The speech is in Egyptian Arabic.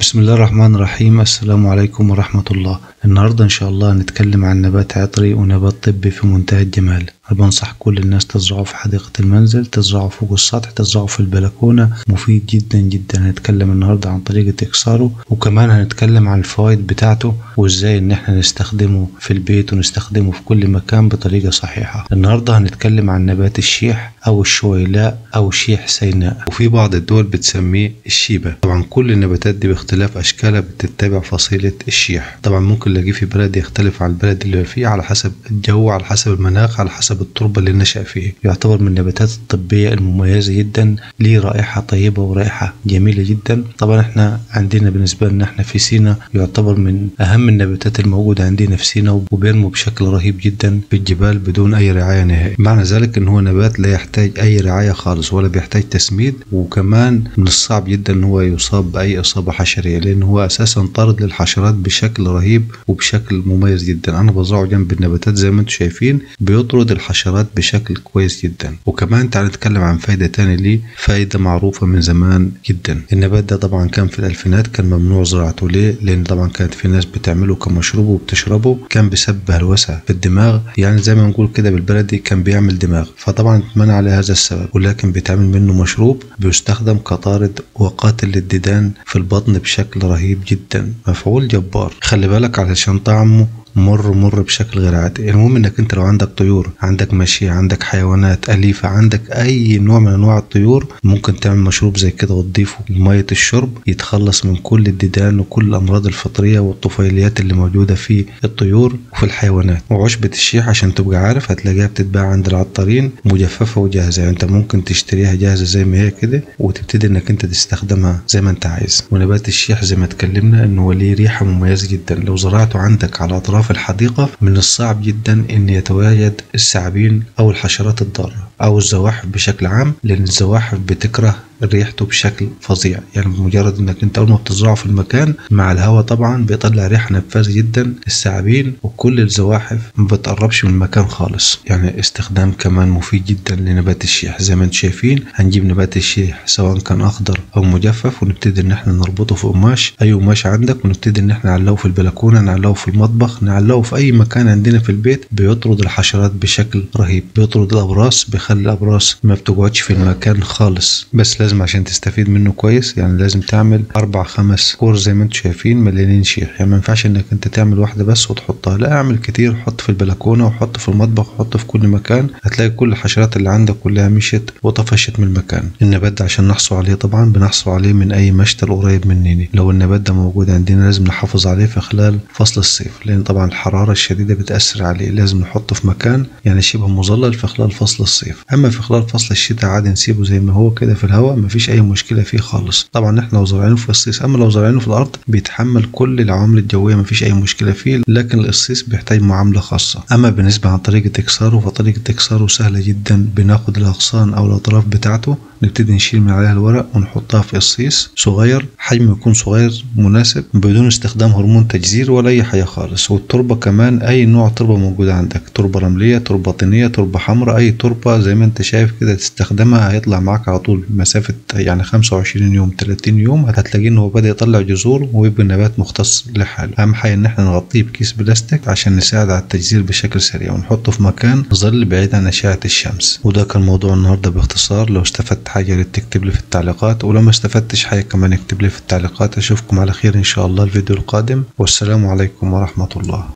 بسم الله الرحمن الرحيم السلام عليكم ورحمة الله النهاردة إن شاء الله هنتكلم عن نبات عطري ونبات طبي في منتهى الجمال أنا بنصح كل الناس تزرعه في حديقة المنزل تزرعه فوق السطح تزرعه في البلكونة مفيد جدا جدا هنتكلم النهاردة عن طريقة إكساره وكمان هنتكلم عن الفوائد بتاعته وإزاي إن إحنا نستخدمه في البيت ونستخدمه في كل مكان بطريقة صحيحة النهاردة هنتكلم عن نبات الشيح أو الشويلاء أو شيح سيناء وفي بعض الدول بتسميه الشيبة طبعا كل النباتات دي باختلاف أشكالها بتتبع فصيلة الشيح طبعا ممكن نلاقيه في بلد يختلف عن البلد اللي فيه على حسب الجو على حسب المناخ على حسب التربة اللي نشأ فيه يعتبر من النباتات الطبية المميزة جدا ليه رائحة طيبة ورائحة جميلة جدا طبعا احنا عندنا بالنسبة لنا احنا في سينا يعتبر من أهم النباتات الموجودة عندنا في سينا وبينمو بشكل رهيب جدا في الجبال بدون أي رعاية نهائي معنى ذلك ان هو نبات لا يحتاج أي رعاية خالص ولا بيحتاج تسميد وكمان من الصعب جدا ان هو يصاب بأي إصابة حشرية لأن هو أساسا طارد للحشرات بشكل رهيب وبشكل مميز جدا أنا بزرعه جنب النباتات زي ما انتم شايفين بيطرد الحشرات بشكل كويس جدا وكمان تعال نتكلم عن فايدة تانية ليه فايدة معروفة من زمان جدا النبات ده طبعا كان في الألفينات كان ممنوع زراعته ليه لأن طبعا كانت في ناس بتعمله كمشروب وبتشربه كان بسبب هلوسة في الدماغ يعني زي ما نقول كده بالبلدي كان بيعمل دماغ فطبعا اتمنع على هذا السبب ولكن بيتعمل منه مشروب بيستخدم كطارد وقاتل للديدان في البطن بشكل رهيب جدا مفعول جبار خلي بالك علشان طعمه مر مر بشكل غير عادي المهم انك انت لو عندك طيور عندك ماشية عندك حيوانات أليفة عندك أي نوع من أنواع الطيور ممكن تعمل مشروب زي كده وتضيفه لمية الشرب يتخلص من كل الديدان وكل الأمراض الفطرية والطفيليات اللي موجودة في الطيور وفي الحيوانات وعشبة الشيح عشان تبقى عارف هتلاقيها بتتباع عند العطارين مجففة وجاهزة يعني انت ممكن تشتريها جاهزة زي ما هي كده وتبتدي انك انت تستخدمها زي ما انت عايز ونبات الشيح زي ما اتكلمنا انه هو ليه ريحة مميزة جدا لو زرعته عندك على أطراف في الحديقة من الصعب جدا أن يتواجد الثعابين أو الحشرات الضارة أو الزواحف بشكل عام لأن الزواحف بتكره ريحته بشكل فظيع يعني بمجرد انك انت اول ما بتزرعه في المكان مع الهواء طبعا بيطلع ريحه نفاذه جدا الثعابين وكل الزواحف ما بتقربش من المكان خالص يعني استخدام كمان مفيد جدا لنبات الشيح زي ما انتم شايفين هنجيب نبات الشيح سواء كان اخضر او مجفف ونبتدي ان احنا نربطه في قماش اي قماش عندك ونبتدي ان احنا نعلقه في البلكونه نعلقه في المطبخ نعلقه في اي مكان عندنا في البيت بيطرد الحشرات بشكل رهيب بيطرد الابراص بيخلي الابراص ما بتقعدش في المكان خالص بس لازم عشان تستفيد منه كويس يعني لازم تعمل اربع خمس كور زي ما انتم شايفين مليانين شيح يعني ما ينفعش انك انت تعمل واحده بس وتحطها لا اعمل كتير حط في البلكونه وحط في المطبخ وحط في كل مكان هتلاقي كل الحشرات اللي عندك كلها مشيت وطفشت من المكان النبات ده عشان نحصل عليه طبعا بنحصل عليه من اي مشتل قريب مننا لو النبات ده موجود عندنا لازم نحافظ عليه في خلال فصل الصيف لان طبعا الحراره الشديده بتاثر عليه لازم نحطه في مكان يعني شبه مظلل في خلال فصل الصيف اما في خلال فصل الشتاء عادي نسيبه زي ما هو كده في الهواء مفيش اي مشكله فيه خالص طبعا احنا لو زرعينه في الصيص اما لو زرعينه في الارض بيتحمل كل العوامل الجويه مفيش اي مشكله فيه لكن القصيص بيحتاج معامله خاصه اما بالنسبه عن طريقه اكساره فطريقه اكساره سهله جدا بناخد الاغصان او الاطراف بتاعته نبتدي نشيل من عليها الورق ونحطها في قصيص صغير حجمه يكون صغير مناسب بدون استخدام هرمون تجزير ولا اي حاجه خالص والتربه كمان اي نوع تربه موجوده عندك تربه رمليه تربه طينيه تربه حمراء اي تربه زي ما انت شايف كده تستخدمها هيطلع معاك على طول مسافه يعني 25 يوم 30 يوم هتلاقيه ان هو بدا يطلع جذور ويبقى النبات مختص لحاله اهم حاجه ان احنا نغطيه بكيس بلاستيك عشان نساعد على التجزير بشكل سريع ونحطه في مكان ظل بعيد عن اشعه الشمس وده كان موضوع النهارده باختصار لو استفدت حاجه تكتب لي في التعليقات ولو ما استفدتش حاجه كمان اكتب لي في التعليقات اشوفكم على خير ان شاء الله الفيديو القادم والسلام عليكم ورحمه الله